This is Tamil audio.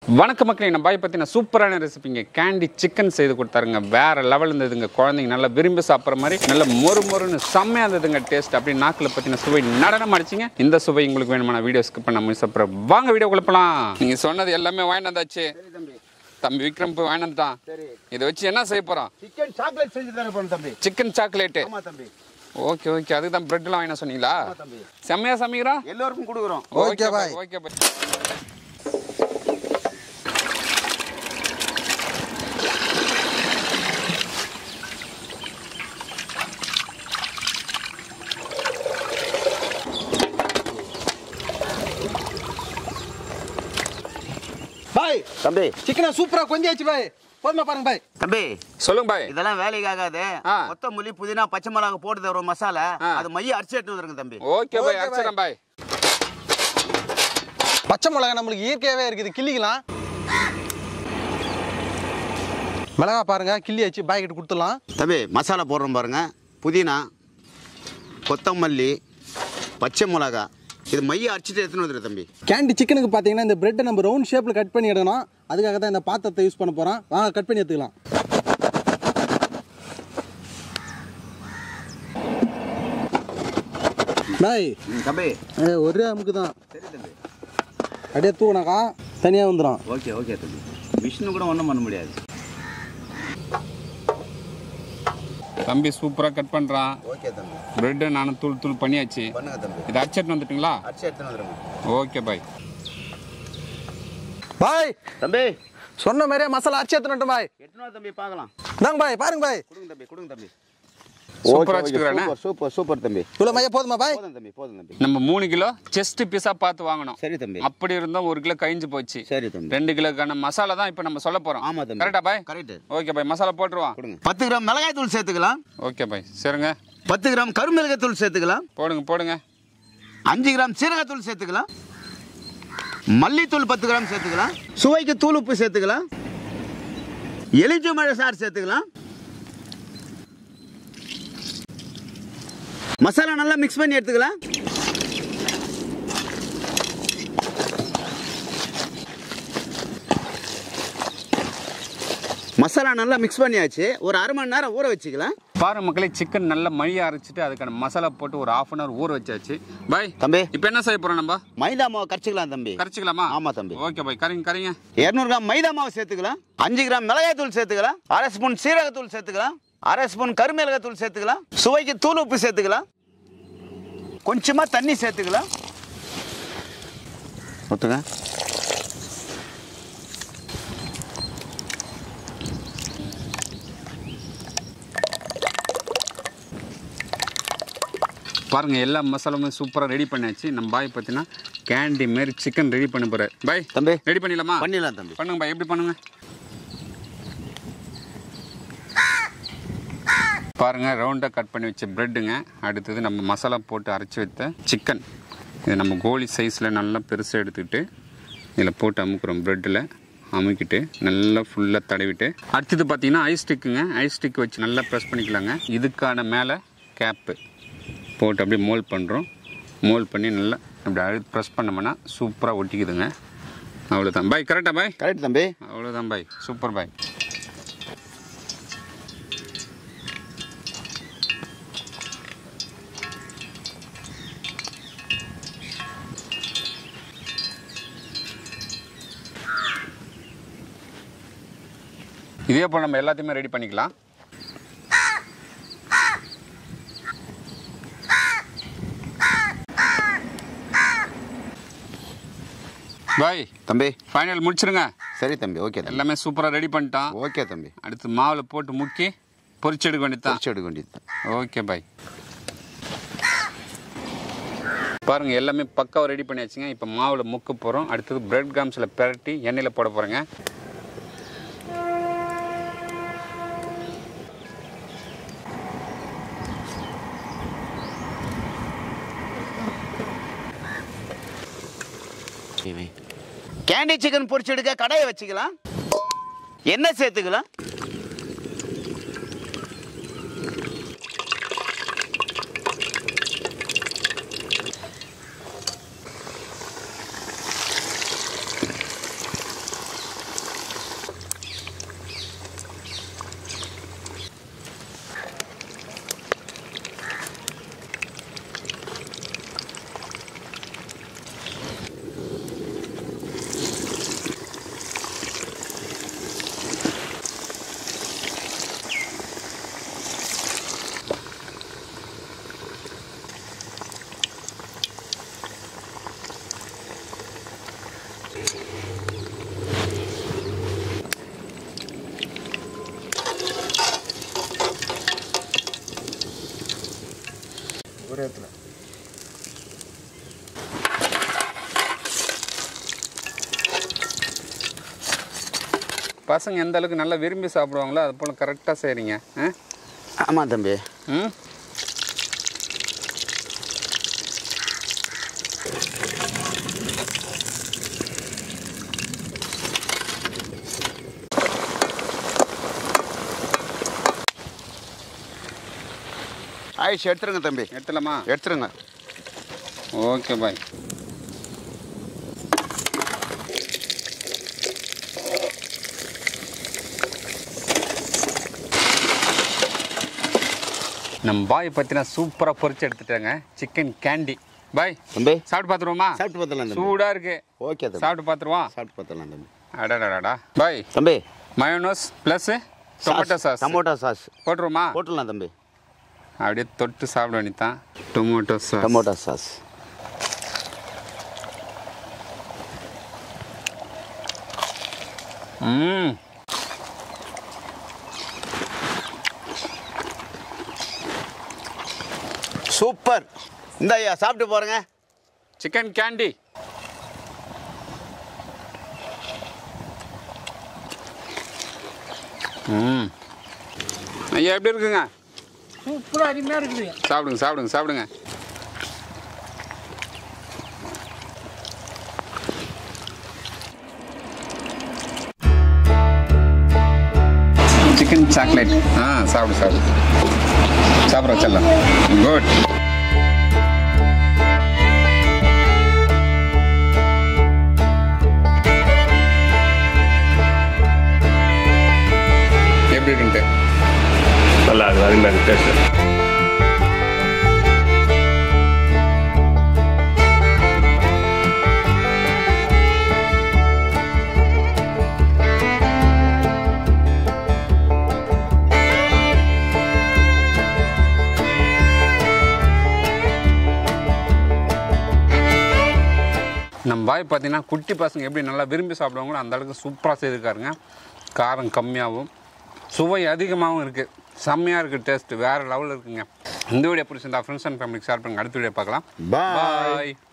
வணக்க மக்களே நம்ம பாய் பற்றின சூப்பரான ரெசிபிங்க கேண்டி சிக்கன் செய்து கொடுத்தாருங்க வேற லெவல் இருந்ததுங்க குழந்தைங்க நல்லா விரும்பி சாப்பிட்ற மாதிரி நல்ல மொறு மொறுன்னு செம்மையாக இருந்ததுங்க டேஸ்ட் அப்படி நாக்கில் பற்றின சுவை நடனம் அடிச்சிங்க இந்த சுவை உங்களுக்கு வேணுமான வீடியோ ஸ்கிப் பண்ண முடியும் சாப்பிட்ற வாங்க வீடியோ குழப்பலாம் நீங்கள் சொன்னது எல்லாமே வாங்கிட்டு வந்தாச்சு தம்பி விக்ரம் போய் வாங்கிட்டு வந்துட்டான் இதை வச்சு என்ன செய்ய போகிறோம் சிக்கன் சாக்லேட் செஞ்சு தர போறேன் தம்பி சிக்கன் சாக்லேட்டு ஆமா தம்பி ஓகே ஓகே அதுக்கு தான் பிரெட்லாம் வாங்கின சொன்னீங்களா ஆமா தம்பி செம்மையா சமைக்கிறோம் எல்லோருக்கும் கொடுக்குறோம் ஓகே பாய் ஓகே பாய் பாய் தம்பி சிக்கனை சூப்பரா கொஞ்சாச்சு பாய் போதுமா பாருங்க பாய் தம்பி சொல்லுங்க பாய் இதெல்லாம் வேலைக்கு ஆகாது ஆ. கொத்தமல்லி புதினா பச்சை மிளகா போட்டு தர ஒரு மசாலா ஆ. அது மைய அரிசி எடுத்து வந்துருங்க தம்பி ஓகே பாய் Okay, அடிச்சிடறேன் பாய் பச்சை மிளகா நம்மளுக்கு இயற்கையாவே இருக்குது கிள்ளிக்கலாம் மிளகா பாருங்க கிள்ளி வச்சு பாய் கிட்ட கொடுத்துடலாம் தம்பி மசாலா போடுறோம் பாருங்க புதினா கொத்தமல்லி பச்சை மிளகா இது மைய அரிச்சிட்டு எடுத்துன்னு வந்துரு தம்பி கேண்டி சிக்கனுக்கு பார்த்தீங்கன்னா இந்த பிரெட்டை நம்ம ரவுண்ட் ஷேப்பில் கட் பண்ணி இடணும் அதுக்காக தான் இந்த பாத்திரத்தை யூஸ் பண்ண போகிறோம் வாங்க கட் பண்ணி எடுத்துக்கலாம் பாய் ம், தம்பி ஏ, ஒரே அமுக்கு தான் சரி தம்பி அப்படியே தூக்கினாக்கா தனியாக வந்துடும் ஓகே ஓகே தம்பி விஷ்ணு கூட ஒன்றும் பண்ண முடியாது தம்பி சூப்பரா கட் பண்றான் ஓகே தம்பி பிரெட் நானும் தூள் தூள் பண்ணியாச்சு பண்ணுங்க தம்பி இது அடிச்சிட்டு வந்துட்டுங்களா அரிசி எடுத்துன்னு வந்துருங்க ஓகே பாய் பாய் தம்பி சொன்ன மாதிரியே மசாலா அரைச்சி எடுத்துனட்டும் பாய் எட்டுன்னு வா தம்பி பார்க்கலாம் இந்தாங்க பாய் பாருங்க பாய் கொடுங்க தம்பி கொடுங்க தம்பி சூப்பரா வச்சுக்கிறானே சூப்பர் சூப்பர் சூப்பர் தம்பி இவ்வளோ மைய போதுமா பாய் போதும் தம்பி போதும் தம்பி நம்ம மூணு கிலோ செஸ்ட் பீஸா பார்த்து வாங்கணும் சரி தம்பி அப்படி இருந்தோம் ஒரு கிலோ கழிஞ்சு போச்சு சரி தம்பி ரெண்டு கிலோக்கான மசாலா தான் இப்போ நம்ம சொல்ல போறோம் ஆமா தம்பி கரெக்டா பாய் கரெக்ட் ஓகே பாய் மசாலா போட்டுருவான் கொடுங்க பத்து கிராம் மிளகாய் தூள் சேர்த்துக்கலாம் ஓகே பாய் சரிங்க பத்து கிராம் கருமிளகாய் தூள் சேர்த்துக்கலாம் போடுங்க போடுங்க அஞ்சு கிராம் சீரகத்தூள் சேர்த்துக்கலாம் மல்லித்தூள் பத்து கிராம் சேர்த்துக்கலாம் சுவைக்கு தூள் உப்பு சேர்த்துக்கலாம் எலிச்ச மழை சாறு சேர்த்துக்கலாம் மசாலா நல்லா மிக்ஸ் பண்ணி எடுத்துக்கலாம் மசாலா நல்லா மிக்ஸ் பண்ணியாச்சு ஒரு அரை மணி நேரம் ஊற வச்சுக்கலாம் பாரு மக்களே சிக்கன் நல்லா மழியா அரைச்சிட்டு அதுக்கான மசாலா போட்டு ஒரு half அன் ஹவர் ஊற வச்சாச்சு பாய் தம்பி இப்போ என்ன செய்ய போறோம் நம்ம மைதா மாவு கரைச்சிக்கலாம் தம்பி கரைச்சிக்கலாமா ஆமா தம்பி. ஓகே பாய் கரைங்க கரைங்க இரநூறு கிராம் மைதா மாவு சேர்த்துக்கலாம் அஞ்சு கிராம் மிளகாய் தூள் சேர்த்துக்கலாம் அரை ஸ்பூன் சீரகத்தூள் சேர்த்துக்கலாம் அரை ஸ்பூன் கருமிளகாய் தூள் சேர்த்துக்கலாம் சுவைக்கு தூள் உப்பு சேர்த்துக்கலாம் கொஞ்சமா தண்ணி சேர்த்துக்கலாம் ஒத்துங்க பாருங்க எல்லா மசாலாவும் சூப்பராக ரெடி பண்ணியாச்சு நம்ம பாய் பார்த்தீங்கன்னா கேண்டி மாரி சிக்கன் ரெடி பண்ண போறாரு பாய் தம்பி ரெடி பண்ணிடலாமா பண்ணிடலாம் தம்பி பண்ணுங்க பாய் எப்படி பண்ணுங்க பாருங்க ரவுண்டாக கட் பண்ணி வச்ச பிரெட்டுங்க அடுத்தது நம்ம மசாலா போட்டு அரைச்சி வைத்த சிக்கன் இது நம்ம கோழி சைஸில் நல்லா பெருசாக எடுத்துக்கிட்டு இதில் போட்டு அமுக்குறோம் ப்ரெட்டில் அமுக்கிட்டு நல்லா ஃபுல்லாக தடவிட்டு அடுத்தது பார்த்தீங்கன்னா ஐஸ் ஸ்டிக்குங்க ஐஸ் ஸ்டிக் வச்சு நல்லா ப்ரெஸ் பண்ணிக்கலாங்க இதுக்கான மேலே கேப்பு போட்டு அப்படியே மோல்ட் பண்ணுறோம் மோல்ட் பண்ணி நல்லா அப்படி அழு ப்ரெஸ் பண்ணோம்னா சூப்பராக ஒட்டிக்குதுங்க அவ்வளோதான் பாய் கரெக்டா பாய் கரெக்ட் தம்பி அவ்வளோதான் பாய் சூப்பர் பாய் இதே போல் நம்ம எல்லாத்தையுமே ரெடி பண்ணிக்கலாம் பாய் தம்பி ஃபைனல் முடிச்சிருங்க சரி தம்பி ஓகே தம்பி எல்லாமே சூப்பராக ரெடி பண்ணிட்டான் ஓகே தம்பி அடுத்து மாவில் போட்டு முக்கி பொரிச்சு எடுக்க வேண்டியதுதான் பொரிச்சு எடுக்க வேண்டியது ஓகே பாய் பாருங்க எல்லாமே பக்காவாக ரெடி பண்ணியாச்சுங்க இப்போ மாவில் முக்க போகிறோம் அடுத்தது பிரெட் கிராம்ஸில் பிரட்டி எண்ணெயில் போட போகிறேங்க கேண்டி சிக்கன் பொரிச்சு எடுக்க கடாயை வச்சுக்கலாம் எண்ணெய் சேர்த்துக்கலாம் பசங்க எந்த அளவுக்கு நல்லா விரும்பி சாப்பிடுவாங்களோ அது போல் கரெக்டாக செய்கிறீங்க ஆ ஆமாம் தம்பி ம் ஆயிடுச்சு எடுத்துருங்க தம்பி எடுத்துலாமா எடுத்துருங்க ஓகே பாய் நம்ம பாய் பார்த்தீங்கன்னா சூப்பராக பொரிச்சு எடுத்துட்டாங்க சிக்கன் கேண்டி பாய் தம்பி சாப்பிட்டு பார்த்துருவோமா சாப்பிட்டு பார்த்துலாம் தம்பி சூடாக இருக்கு ஓகே தம்பி சாப்பிட்டு பார்த்துருவோம் சாப்பிட்டு பார்த்துலாம் தம்பி அடடடா பாய் தம்பி mayonnaise plus tomato sauce tomato sauce போட்டுருவோமா போட்டுடலாம் தம்பி அப்படியே தொட்டு சாப்பிட வேண்டியதான் டொமேட்டோ சாஸ் டொமேட்டோ சாஸ் ம் சூப்பர் இந்த ஐயா சாப்பிட்டு போகிறேங்க சிக்கன் கேண்டி ம் ஐயா எப்படி இருக்குங்க சூப்பராக அருமையாக இருக்குது சாப்பிடுங்க சாப்பிடுங்க சாப்பிடுங்க சிக்கன் சாக்லேட் ஆ சாப்பிடு சாப்பிடு சாப்பிட்ற செல்லம் குட் எப்படி இருக்குன்ட்டு நல்லா இருக்குது அருமையாக இருக்குது டேஸ்ட்டு நம்ம பாய் பார்த்தீங்கன்னா குட்டி பசங்க எப்படி நல்லா விரும்பி சாப்பிடுவாங்களோ அந்த அளவுக்கு சூப்பராக செய்திருக்காருங்க காரம் கம்மியாகவும் சுவை அதிகமாகவும் இருக்குது செம்மையாக இருக்குது டேஸ்ட்டு வேறு லெவலில் இருக்குங்க இந்த வீடியோ பிடிச்சிருந்தா ஃப்ரெண்ட்ஸ் அண்ட் ஃபேமிலிக்கு ஷேர் பண்ணுங்க அடுத்த வீடியோ பார்க்கலாம் Bye. பாய்